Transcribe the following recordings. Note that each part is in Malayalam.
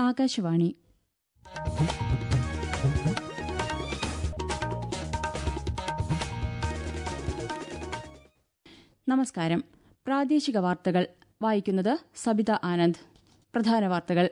ആകാശവാണി നമസ്കാരം പ്രാദേശിക വാർത്തകൾ വായിക്കുന്നത് സബിത ആനന്ദ് പ്രധാന വാർത്തകൾ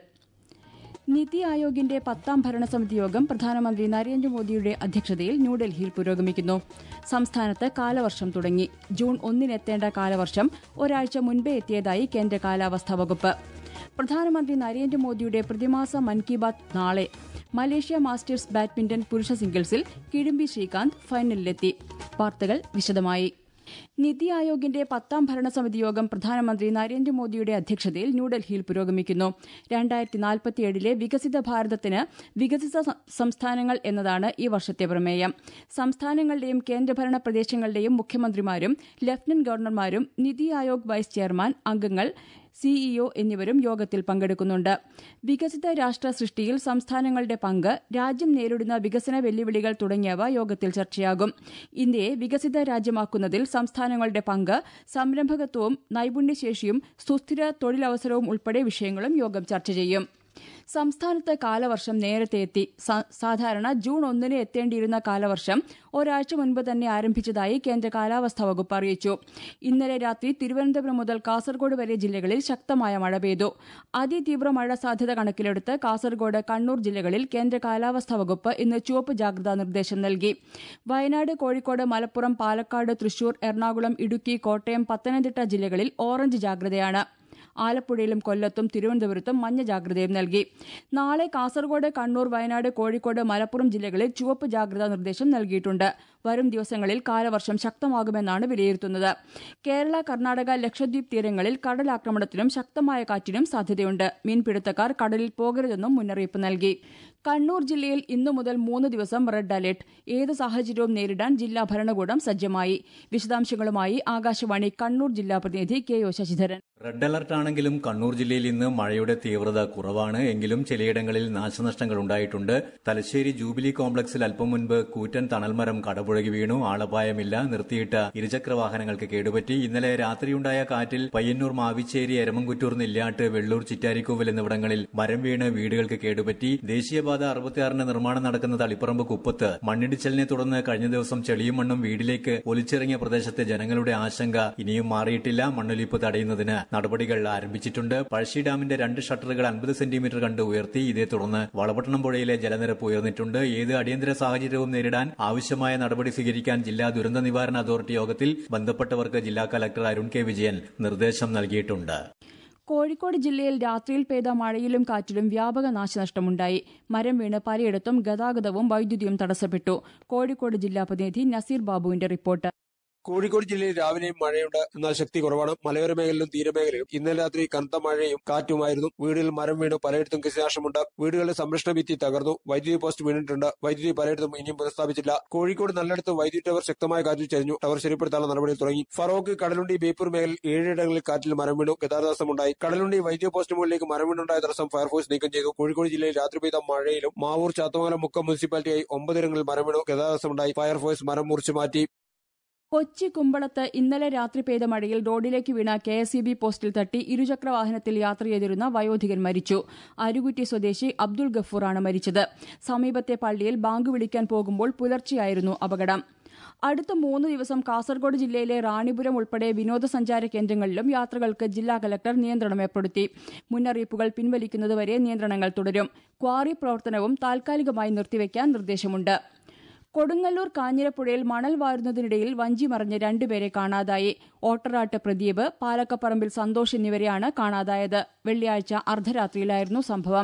നിതി ആയോഗിന്റെ പത്താം ഭരണസമിതി യോഗം പ്രധാനമന്ത്രി നരേന്ദ്രമോദിയുടെ അധ്യക്ഷതയിൽ ന്യൂഡൽഹിയിൽ പുരോഗമിക്കുന്നു സംസ്ഥാനത്ത് കാലവർഷം തുടങ്ങി ജൂൺ ഒന്നിനെത്തേണ്ട കാലവർഷം ഒരാഴ്ച മുൻപേ എത്തിയതായി കേന്ദ്ര കാലാവസ്ഥാ വകുപ്പ് പ്രധാനമന്ത്രി നരേന്ദ്രമോദിയുടെ പ്രതിമാസ മൻ കി ബാത് നാളെ മലേഷ്യ മാസ്റ്റേഴ്സ് ബാഡ്മിന്റൺ പുരുഷ സിംഗിൾസിൽ കിഡംബി ശ്രീകാന്ത് ഫൈനലിലെത്തി വാർത്തകൾ വിശദമായി നിതി ആയോഗിന്റെ പത്താം ഭരണസമിതി യോഗം പ്രധാനമന്ത്രി നരേന്ദ്രമോദിയുടെ അധ്യക്ഷതയിൽ ന്യൂഡൽഹിയിൽ പുരോഗമിക്കുന്നു രണ്ടായിരത്തി നാൽപ്പത്തിയേഴിലെ വികസിത ഭാരതത്തിന് വികസിത സംസ്ഥാനങ്ങൾ എന്നതാണ് ഈ വർഷത്തെ പ്രമേയം സംസ്ഥാനങ്ങളുടെയും കേന്ദ്രഭരണ പ്രദേശങ്ങളുടെയും മുഖ്യമന്ത്രിമാരും ലഫ്റ്റനന്റ് ഗവർണർമാരും നിതി ആയോഗ് വൈസ് ചെയർമാൻ അംഗങ്ങൾ സിഇഒ എന്നിവരും യോഗത്തിൽ പങ്കെടുക്കുന്നുണ്ട് വികസിത രാഷ്ട്ര സൃഷ്ടിയിൽ സംസ്ഥാനങ്ങളുടെ പങ്ക് രാജ്യം നേരിടുന്ന വികസന വെല്ലുവിളികൾ തുടങ്ങിയവ യോഗത്തിൽ ചർച്ചയാകും ഇന്ത്യയെ വികസിത രാജ്യമാക്കുന്നതിൽ സംസ്ഥാനങ്ങളുടെ പങ്ക് സംരംഭകത്വവും നൈപുണ്യശേഷിയും സുസ്ഥിര തൊഴിലവസരവും ഉൾപ്പെടെ വിഷയങ്ങളും യോഗം ചർച്ച ചെയ്യും സംസ്ഥാനത്ത് കാലവർഷം നേരത്തെ എത്തി സാധാരണ ജൂൺ ഒന്നിന് എത്തേണ്ടിയിരുന്ന കാലവർഷം ഒരാഴ്ച മുൻപ് തന്നെ ആരംഭിച്ചതായി കേന്ദ്ര കാലാവസ്ഥാ വകുപ്പ് അറിയിച്ചു ഇന്നലെ രാത്രി തിരുവനന്തപുരം മുതൽ കാസർഗോഡ് വരെ ജില്ലകളിൽ ശക്തമായ മഴ പെയ്തു അതിതീവ്ര മഴ സാധ്യത കണക്കിലെടുത്ത് കാസർഗോഡ് കണ്ണൂർ ജില്ലകളിൽ കേന്ദ്ര കാലാവസ്ഥാ വകുപ്പ് ഇന്ന് ചുവപ്പ് ജാഗ്രതാ നിർദ്ദേശം നൽകി വയനാട് കോഴിക്കോട് മലപ്പുറം പാലക്കാട് തൃശൂർ എറണാകുളം ഇടുക്കി കോട്ടയം പത്തനംതിട്ട ജില്ലകളിൽ ഓറഞ്ച് ജാഗ്രതയാണ് ആലപ്പുഴയിലും കൊല്ലത്തും തിരുവനന്തപുരത്തും മഞ്ഞ ജാഗ്രതയും നൽകി നാളെ കാസർഗോഡ് കണ്ണൂർ വയനാട് കോഴിക്കോട് മലപ്പുറം ജില്ലകളിൽ ചുവപ്പ് ജാഗ്രതാ നിർദ്ദേശം നൽകിയിട്ടുണ്ട് വരും ദിവസങ്ങളിൽ കാലവർഷം ശക്തമാകുമെന്നാണ് വിലയിരുത്തുന്നത് കേരള കർണാടക ലക്ഷദ്വീപ് തീരങ്ങളിൽ കടലാക്രമണത്തിനും ശക്തമായ കാറ്റിനും സാധ്യതയുണ്ട് മീൻപിടുത്തക്കാർ കടലിൽ പോകരുതെന്നും മുന്നറിയിപ്പ് നൽകി കണ്ണൂർ ജില്ലയിൽ ഇന്നു മുതൽ മൂന്ന് ദിവസം റെഡ് അലർട്ട് ഏത് സാഹചര്യവും നേരിടാൻ ജില്ലാ ഭരണകൂടം സജ്ജമായി വിശദാംശങ്ങളുമായി ആകാശവാണി കണ്ണൂർ ജില്ലാ പ്രതിനിധി K O Sasidharan red alert ആണെങ്കിലും കണ്ണൂർ ജില്ലയിൽ ഇന്ന് മഴയുടെ തീവ്രത കുറവാണ് എങ്കിലും ചിലയിടങ്ങളിൽ നാശനഷ്ടങ്ങൾ ഉണ്ടായിട്ടുണ്ട് തലശ്ശേരി ജൂബിലി കോംപ്ലക്സിൽ അല്പം മുൻപ് കൂറ്റൻ തണൽമരം കടപുഴകി വീണു ആളപായമില്ല നിർത്തിയിട്ട ഇരുചക്ര വാഹനങ്ങൾക്ക് കേടുപറ്റി ഇന്നലെ രാത്രിയുണ്ടായ കാറ്റിൽ പയ്യന്നൂർ മാവിച്ചേരി എരമംകുറ്റൂർ നെല്ലിയാട്ട് വെള്ളൂർ ചിറ്റാരിക്കോവിൽ എന്നിവിടങ്ങളിൽ മരം വീണ് വീടുകൾക്ക് കേടുപറ്റി ദേശീയപാത അറുപത്തിയാറിന്റെ നിർമ്മാണം നടക്കുന്ന തളിപ്പറമ്പ് കുപ്പത്ത് മണ്ണിടിച്ചലിനെ തുടർന്ന് കഴിഞ്ഞ ദിവസം ചെളിയും മണ്ണും വീട്ടിലേക്ക് ഒലിച്ചിറങ്ങിയ പ്രദേശത്തെ ജനങ്ങളുടെ ആശങ്ക ഇനിയും മാറിയിട്ടില്ല മണ്ണൊലിപ്പ് തടയുന്നതിന് നടപടികൾ ആരംഭിച്ചിട്ടുണ്ട് പഴശ്ശി ഡാമിന്റെ രണ്ട് ഷട്ടറുകൾ അൻപത് സെന്റിമീറ്റർ കണ്ട് ഉയർത്തി ഇതേ തുടർന്ന് വളപട്ടണം പുഴയിലെ ജലനിരപ്പ് ഉയർന്നിട്ടുണ്ട് ഏത് അടിയന്തര സാഹചര്യവും നേരിടാൻ ആവശ്യമായ നടപടി സ്വീകരിക്കാൻ ജില്ലാ ദുരന്ത നിവാരണ അതോറിറ്റി യോഗത്തിൽ ബന്ധപ്പെട്ടവർക്ക് ജില്ലാ കലക്ടർ അരുൺ കെ വിജയൻ നിർദ്ദേശം നൽകിയിട്ടുണ്ട് കോഴിക്കോട് ജില്ലയിൽ രാത്രിയിൽ പെയ്ത മഴയിലും കാറ്റിലും വ്യാപക നാശനഷ്ടമുണ്ടായി മരം വീണ് പലയിടത്തും ഗതാഗതവും വൈദ്യുതിയും തടസ്സപ്പെട്ടു കോഴിക്കോട് ജില്ലാ പ്രതിനിധി നസീർ ബാബുവിന്റെ റിപ്പോർട്ട് കോഴിക്കോട് ജില്ലയിൽ രാവിലെയും മഴയുണ്ട് എന്നാൽ ശക്തി കുറവാണ് മലയോര മേഖലയിലും തീരമേഖലയിലും ഇന്നലെ രാത്രി കനത്ത മഴയും കാറ്റുമായിരുന്നു വീടുകളിൽ മരം വീണ് പലയിടത്തും കൃഷിനാശമുണ്ട് വീടുകളിലെ സംരക്ഷണ ഭിത്തി തകർന്നു വൈദ്യുതി പോസ്റ്റ് വീണിട്ടുണ്ട് വൈദ്യുതി പലയിടത്തും ഇനിയും പുനഃസ്ഥാപിച്ചില്ല കോഴിക്കോട് നല്ലയിടത്ത് വൈദ്യുതി ടവർ ശക്തമായ കാറ്റിൽ ചരിഞ്ഞു ടവർ ശരിപ്പെടുത്താനുള്ള നടപടി തുടങ്ങി ഫറോക്ക് കടലുണ്ടി ബേപ്പൂർ മേഖലയിൽ ഏഴിടങ്ങളിൽ കാറ്റിൽ മരം വീണു ഗതാഗതമുണ്ടായി കടലുണ്ടി വൈദ്യുതി പോസ്റ്റ് മുകളിലേക്ക് മരം വീണുണ്ടായ തടസ്സം ഫയർഫോഴ്സ് നീക്കം ചെയ്തു കോഴിക്കോട് ജില്ലയിൽ രാത്രി പെയ്ത മഴയിലും മാവൂർ ചാത്തമംഗലം മുക്കം മുനിസിപ്പാലിറ്റിയായി ഒമ്പതിടങ്ങളിൽ മരം വീണു ഗതാഗതമുണ്ടായി ഫയർഫോഴ്സ് മരം മുറിച്ചു മാറ്റി കൊച്ചി കുമ്പളത്ത് ഇന്നലെ രാത്രി പെയ്ത മഴയിൽ റോഡിലേക്ക് വീണ കെ എസ് ഇ ബി പോസ്റ്റിൽ തട്ടി ഇരുചക്ര വാഹനത്തിൽ യാത്ര ചെയ്തിരുന്ന വയോധികൻ മരിച്ചു അരുകുറ്റി സ്വദേശി അബ്ദുൾ ഗഫൂറാണ് മരിച്ചത് സമീപത്തെ പള്ളിയിൽ ബാങ്ക് വിളിക്കാൻ പോകുമ്പോൾ പുലർച്ചെയായിരുന്നു അപകടം അടുത്ത മൂന്ന് ദിവസം കാസർഗോഡ് ജില്ലയിലെ റാണിപുരം ഉൾപ്പെടെ വിനോദസഞ്ചാര കേന്ദ്രങ്ങളിലും യാത്രകൾക്ക് ജില്ലാ കലക്ടർ നിയന്ത്രണം ഏർപ്പെടുത്തി മുന്നറിയിപ്പുകൾ പിൻവലിക്കുന്നതുവരെ നിയന്ത്രണങ്ങൾ തുടരും ക്വാറി പ്രവർത്തനവും താൽക്കാലികമായി നിർത്തിവെക്കാൻ നിർദ്ദേശമുണ്ട് കൊടുങ്ങല്ലൂർ കാഞ്ഞിരപ്പുഴയിൽ മണൽ വാരുന്നതിനിടയിൽ വഞ്ചി മറിഞ്ഞ് രണ്ടുപേരെ കാണാതായി ഓട്ടറാട്ട് പ്രദീപ് പാലക്കപ്പറമ്പിൽ സന്തോഷ് എന്നിവരെയാണ് കാണാതായത് വെള്ളിയാഴ്ച അർദ്ധരാത്രിയിലായിരുന്നു സംഭവം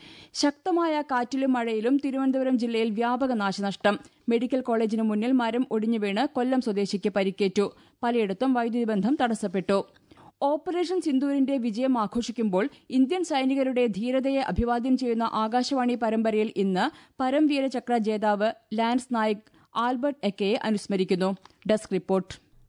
ശക്തമായ കാറ്റിലും മഴയിലും തിരുവനന്തപുരം ജില്ലയിൽ വ്യാപക നാശനഷ്ടം മെഡിക്കൽ കോളേജിന് മുന്നിൽ മരം ഒടിഞ്ഞു വീണ് കൊല്ലം സ്വദേശിക്ക് പരിക്കേറ്റു പലയിടത്തും വൈദ്യുതി ബന്ധം തടസ്സപ്പെട്ടു ഓപ്പറേഷൻ സിന്ദൂരിന്റെ വിജയം ആഘോഷിക്കുമ്പോൾ ഇന്ത്യൻ സൈനികരുടെ ധീരതയെ അഭിവാദ്യം ചെയ്യുന്ന ആകാശവാണി പരമ്പരയിൽ ഇന്ന് പരംവീര ചക്ര ജേതാവ് ലാൻസ് നായിക് ആൽബർട്ട് എക്കയെ അനുസ്മരിക്കുന്നു ഡെസ്ക് റിപ്പോർട്ട്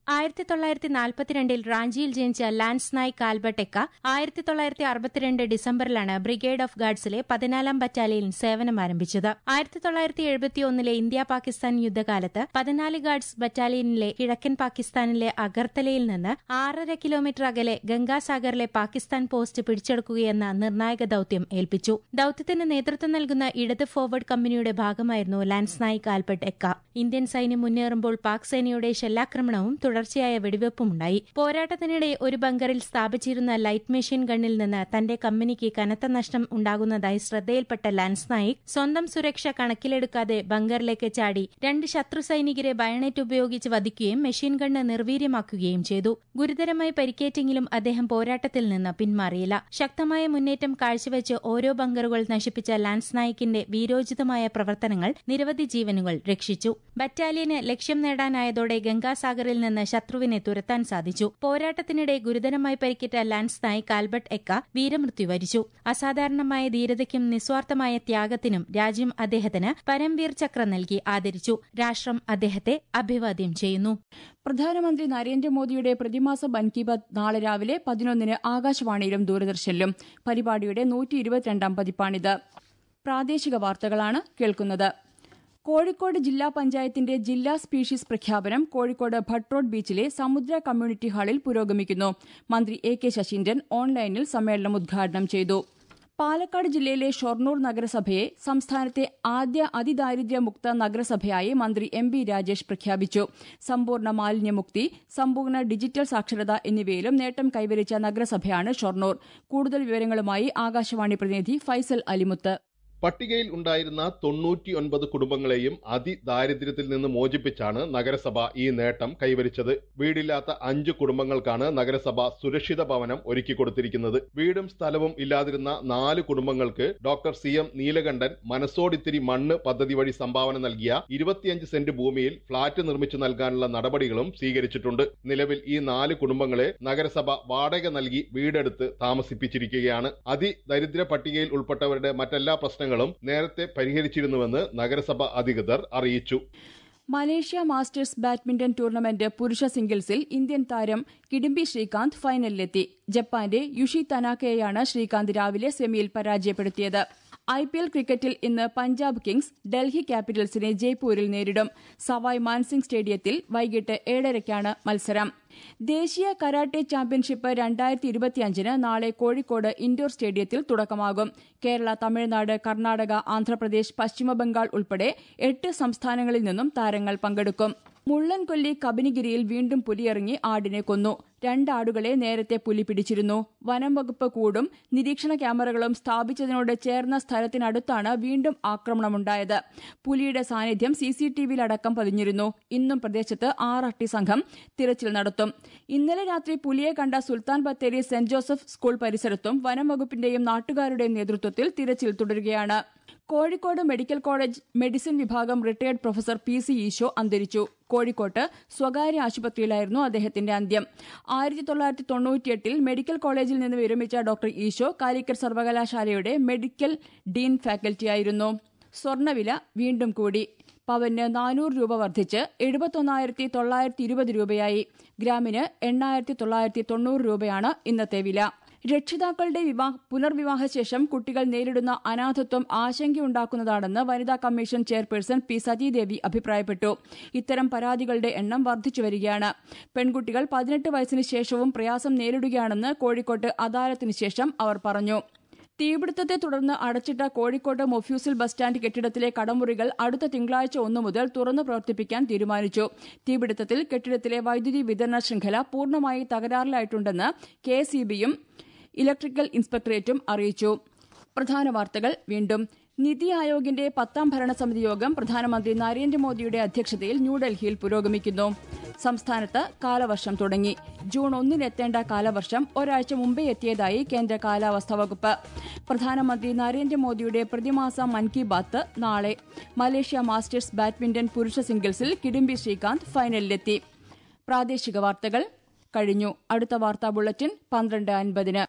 ആയിരത്തി തൊള്ളായിരത്തി നാൽപ്പത്തിരണ്ടിൽ റാഞ്ചിയിൽ ജനിച്ച ലാൻസ് നായ് കാൽബട്ടെക്ക ആയിരത്തി തൊള്ളായിരത്തി അറുപത്തിരണ്ട് ഡിസംബറിലാണ് ബ്രിഗേഡ് ഓഫ് ഗാർഡ്സിലെ പതിനാലാം ബറ്റാലിയൻ സേവനം ആരംഭിച്ചത് ആയിരത്തി തൊള്ളായിരത്തി എഴുപത്തിയൊന്നിലെ ഇന്ത്യ പാകിസ്ഥാൻ യുദ്ധകാലത്ത് പതിനാല് ഗാർഡ്സ് ബറ്റാലിയനിലെ കിഴക്കൻ പാകിസ്ഥാനിലെ അഗർത്തലയിൽ നിന്ന് ആറര കിലോമീറ്റർ അകലെ ഗംഗാസാഗറിലെ പാകിസ്ഥാൻ പോസ്റ്റ് പിടിച്ചെടുക്കുകയെന്ന നിർണായക ദൌത്യം ഏൽപ്പിച്ചു ദൌത്യത്തിന് നേതൃത്വം നൽകുന്ന ഇടത് ഫോർവേഡ് കമ്പനിയുടെ ഭാഗമായിരുന്നു lance Naik Albert Ekka Indian സൈന്യം മുന്നേറുമ്പോൾ പാക് സേനയുടെ ഷെല്ലാക്രമണവും തുടർച്ചയായ വെടിവെപ്പുമുണ്ടായി പോരാട്ടത്തിനിടെ ഒരു ബങ്കറിൽ സ്ഥാപിച്ചിരുന്ന ലൈറ്റ് മെഷീൻ ഗണ്ണിൽ നിന്ന് തന്റെ കമ്പനിക്ക് കനത്ത നഷ്ടം ഉണ്ടാകുന്നതായി ശ്രദ്ധയിൽപ്പെട്ട ലാൻസ് നായിക് സ്വന്തം സുരക്ഷ കണക്കിലെടുക്കാതെ ബങ്കറിലേക്ക് ചാടി രണ്ട് ശത്രു സൈനികരെ ബയണറ്റ് ഉപയോഗിച്ച് വധിക്കുകയും മെഷീൻ ഗണ്ണ് നിർവീര്യമാക്കുകയും ചെയ്തു ഗുരുതരമായി പരിക്കേറ്റെങ്കിലും അദ്ദേഹം പോരാട്ടത്തിൽ നിന്ന് പിന്മാറിയില്ല ശക്തമായ മുന്നേറ്റം കാഴ്ചവെച്ച് ഓരോ ബങ്കറുകൾ നശിപ്പിച്ച ലാൻസ് നായിക്കിന്റെ വീരോചിതമായ പ്രവർത്തനങ്ങൾ നിരവധി ജീവനുകൾ രക്ഷിച്ചു ബറ്റാലിയന് ലക്ഷ്യം നേടാനായതോടെ ഗംഗാസാഗറിൽ നിന്ന് ശത്രുവിനെ തുരത്താൻ സാധിച്ചു പോരാട്ടത്തിനിടെ ഗുരുതരമായി പരിക്കേറ്റ ലാൻസ് നായിക് ആൽബർട്ട് എക്ക വീരമൃത്യു വരിച്ചു അസാധാരണമായ ധീരതയ്ക്കും നിസ്വാർത്ഥമായ ത്യാഗത്തിനും രാജ്യം അദ്ദേഹത്തിന് പരംവീർ ചക്ര നൽകി ആദരിച്ചു രാഷ്ട്രം അദ്ദേഹത്തെ അഭിവാദ്യം ചെയ്യുന്നു പ്രധാനമന്ത്രി നരേന്ദ്രമോദിയുടെ പ്രതിമാസ മൻ കി ബാത് നാളെ രാവിലെ പതിനൊന്നിന് ആകാശവാണിയിലും ദൂരദർശനിലും പരിപാടിയുടെ നൂറ്റി ഇരുപത്തിരണ്ടാം പതിപ്പാണിത് പ്രാദേശിക വാർത്തകളാണ് കേൾക്കുന്നത് കോഴിക്കോട് ജില്ലാ പഞ്ചായത്തിന്റെ ജില്ലാ സ്പീഷീസ് പ്രഖ്യാപനം കോഴിക്കോട് ഭട്ട് റോഡ് ബീച്ചിലെ സമുദ്ര കമ്മ്യൂണിറ്റി ഹാളിൽ പുരോഗമിക്കുന്നു മന്ത്രി എ കെ ശശീന്ദ്രൻ ഓൺലൈനിൽ സമ്മേളനം ഉദ്ഘാടനം ചെയ്തു പാലക്കാട് ജില്ലയിലെ ഷൊർണൂർ നഗരസഭയെ സംസ്ഥാനത്തെ ആദ്യ അതിദാരിദ്ര്യമുക്ത നഗരസഭയായി മന്ത്രി എം ബി രാജേഷ് പ്രഖ്യാപിച്ചു സമ്പൂർണ്ണ മാലിന്യമുക്തി സമ്പൂർണ്ണ ഡിജിറ്റൽ സാക്ഷരത എന്നിവയിലും നേട്ടം കൈവരിച്ച നഗരസഭയാണ് ഷൊർണൂർ കൂടുതൽ വിവരങ്ങളുമായി ആകാശവാണി പ്രതിനിധി ഫൈസൽ അലിമുത്ത് പട്ടികയിൽ ഉണ്ടായിരുന്ന തൊണ്ണൂറ്റി ഒൻപത് കുടുംബങ്ങളെയും അതിദാരിദ്ര്യത്തിൽ നിന്ന് മോചിപ്പിച്ചാണ് നഗരസഭ ഈ നേട്ടം കൈവരിച്ചത് വീടില്ലാത്ത അഞ്ച് കുടുംബങ്ങൾക്കാണ് നഗരസഭ സുരക്ഷിത ഭവനം ഒരുക്കിക്കൊടുത്തിരിക്കുന്നത് വീടും സ്ഥലവും ഇല്ലാതിരുന്ന നാല് കുടുംബങ്ങൾക്ക് ഡോക്ടർ സി എം നീലകണ്ഠൻ മനസ്സോടിത്തിരി മണ്ണ് പദ്ധതി വഴി സംഭാവന നൽകിയ ഇരുപത്തിയഞ്ച് സെന്റ് ഭൂമിയിൽ ഫ്ളാറ്റ് നിർമ്മിച്ചു നൽകാനുള്ള നടപടികളും സ്വീകരിച്ചിട്ടുണ്ട് നിലവിൽ ഈ നാല് കുടുംബങ്ങളെ നഗരസഭ വാടക നൽകി വീടെടുത്ത് താമസിപ്പിച്ചിരിക്കുകയാണ് അതിദരിദ്ര പട്ടികയിൽ ഉൾപ്പെട്ടവരുടെ മറ്റെല്ലാ പ്രശ്നങ്ങളും നേരത്തെ പരിഹരിച്ചിരുന്നുവെന്ന് നഗരസഭ അധികൃതർ അറിയിച്ചു മലേഷ്യ മാസ്റ്റേഴ്സ് ബാഡ്മിന്റൺ ടൂർണമെന്റ് പുരുഷ സിംഗിൾസിൽ ഇന്ത്യൻ താരം കിഡംബി ശ്രീകാന്ത് ഫൈനലിലെത്തി ജപ്പാന്റെ യുഷി തനാക്കയെയാണ് ശ്രീകാന്ത് രാവിലെ സെമിയിൽ പരാജയപ്പെടുത്തിയത് ഐ പി എൽ ക്രിക്കറ്റിൽ ഇന്ന് പഞ്ചാബ് കിങ്സ് ഡൽഹി ക്യാപിറ്റൽസിനെ ജയ്പൂരിൽ നേരിടും സവായ് മാൻസിംഗ് സ്റ്റേഡിയത്തിൽ വൈകിട്ട് ഏഴരയ്ക്കാണ് മത്സരം ദേശീയ കരാട്ടെ ചാമ്പ്യൻഷിപ്പ് രണ്ടായിരത്തി ഇരുപത്തിയഞ്ചിന് നാളെ കോഴിക്കോട് ഇൻഡോർ സ്റ്റേഡിയത്തിൽ തുടക്കമാകും കേരള തമിഴ്നാട് കർണാടക ആന്ധ്രാപ്രദേശ് പശ്ചിമബംഗാൾ ഉൾപ്പെടെ എട്ട് സംസ്ഥാനങ്ങളിൽ നിന്നും താരങ്ങൾ പങ്കെടുക്കും മുള്ളൻകൊല്ലി കബനിഗിരിയിൽ വീണ്ടും പുലിയിറങ്ങി ആടിനെ കൊന്നു രണ്ടാടുകളെ നേരത്തെ പുലി പിടിച്ചിരുന്നു വനം വകുപ്പ് കൂടും നിരീക്ഷണ ക്യാമറകളും സ്ഥാപിച്ചതിനോട് ചേർന്ന സ്ഥലത്തിനടുത്താണ് വീണ്ടും ആക്രമണമുണ്ടായത് പുലിയുടെ സാന്നിധ്യം സിസിടിവിയിലടക്കം പതിഞ്ഞിരുന്നു ഇന്നും പ്രദേശത്ത് ആറട്ടി സംഘം തിരച്ചിൽ നടത്തും ഇന്നലെ രാത്രി പുലിയെ കണ്ട Sultan Bathery saint Joseph school പരിസരത്തും വനം വകുപ്പിന്റെയും നാട്ടുകാരുടെയും നേതൃത്വത്തിൽ തിരച്ചിൽ തുടരുകയാണ് കോഴിക്കോട് മെഡിക്കൽ കോളേജ് മെഡിസിൻ വിഭാഗം retired professor P C Easo അന്തരിച്ചു കോഴിക്കോട്ട് സ്വകാര്യ ആശുപത്രിയിലായിരുന്നു അദ്ദേഹത്തിന്റെ അന്ത്യം ആയിരത്തി തൊള്ളായിരത്തി തൊണ്ണൂറ്റിയെട്ടിൽ മെഡിക്കൽ കോളേജിൽ നിന്ന് വിരമിച്ച ഡോക്ടർ ഈശോ കാലിക്കറ്റ് സർവകലാശാലയുടെ മെഡിക്കൽ ഡീൻ ഫാക്കൽറ്റിയായിരുന്നു സ്വർണ്ണവില വീണ്ടും കൂടി പവന് നാനൂറ് രൂപ വർദ്ധിച്ച് എഴുപത്തൊന്നായിരത്തി തൊള്ളായിരത്തി ഇരുപത് രൂപയായി ഗ്രാമിന് എണ്ണായിരത്തി തൊള്ളായിരത്തി തൊണ്ണൂറ് രൂപയാണ് ഇന്നത്തെ വില രക്ഷിതാക്കളുടെ വിവാഹ പുനർവിവാഹശേഷം കുട്ടികൾ നേരിടുന്ന അനാഥത്വം ആശങ്കയുണ്ടാക്കുന്നതാണെന്ന് വനിതാ കമ്മീഷൻ ചെയർപേഴ്സൺ പി സതീദേവി അഭിപ്രായപ്പെട്ടു ഇത്തരം പരാതികളുടെ എണ്ണം വർദ്ധിച്ചു വരികയാണ് പെൺകുട്ടികൾ പതിനെട്ട് വയസ്സിന് ശേഷവും പ്രയാസം നേരിടുകയാണെന്ന് കോഴിക്കോട്ട് അദാലത്തിന് ശേഷം അവർ പറഞ്ഞു തീപിടുത്തത്തെ തുടർന്ന് അടച്ചിട്ട കോഴിക്കോട് മൊഫ്യൂസിൽ ബസ് സ്റ്റാൻഡ് കെട്ടിടത്തിലെ കടമുറികൾ അടുത്ത തിങ്കളാഴ്ച ഒന്നു മുതൽ തുറന്നു പ്രവർത്തിപ്പിക്കാൻ തീരുമാനിച്ചു തീപിടുത്തത്തിൽ കെട്ടിടത്തിലെ വൈദ്യുതി വിതരണ ശൃംഖല പൂർണ്ണമായി തകരാറിലായിട്ടുണ്ടെന്ന് കെ ഇലക്ട്രിക്കൽ ഇൻസ്പെക്ടറേറ്റും അറിയിച്ചു പ്രധാന വാർത്തകൾ വീണ്ടും നിതി ആയോഗിന്റെ പത്താം ഭരണസമിതി യോഗം പ്രധാനമന്ത്രി നരേന്ദ്രമോദിയുടെ അധ്യക്ഷതയിൽ ന്യൂഡൽഹിയിൽ പുരോഗമിക്കുന്നു സംസ്ഥാനത്ത് കാലവർഷം തുടങ്ങി ജൂൺ ഒന്നിന് എത്തേണ്ട കാലവർഷം ഒരാഴ്ച മുമ്പേ എത്തിയതായി കേന്ദ്ര കാലാവസ്ഥാ വകുപ്പ് പ്രധാനമന്ത്രി നരേന്ദ്രമോദിയുടെ പ്രതിമാസ മൻ കി ബാത്ത് നാളെ മലേഷ്യ മാസ്റ്റേഴ്സ് ബാഡ്മിന്റൺ പുരുഷ സിംഗിൾസിൽ കിഡംബി ശ്രീകാന്ത് ഫൈനലിലെത്തി പ്രാദേശിക വാർത്തകൾ കഴിഞ്ഞു അടുത്ത വാർത്താ ബുള്ളറ്റിൻ പന്ത്രണ്ട് അൻപതിന്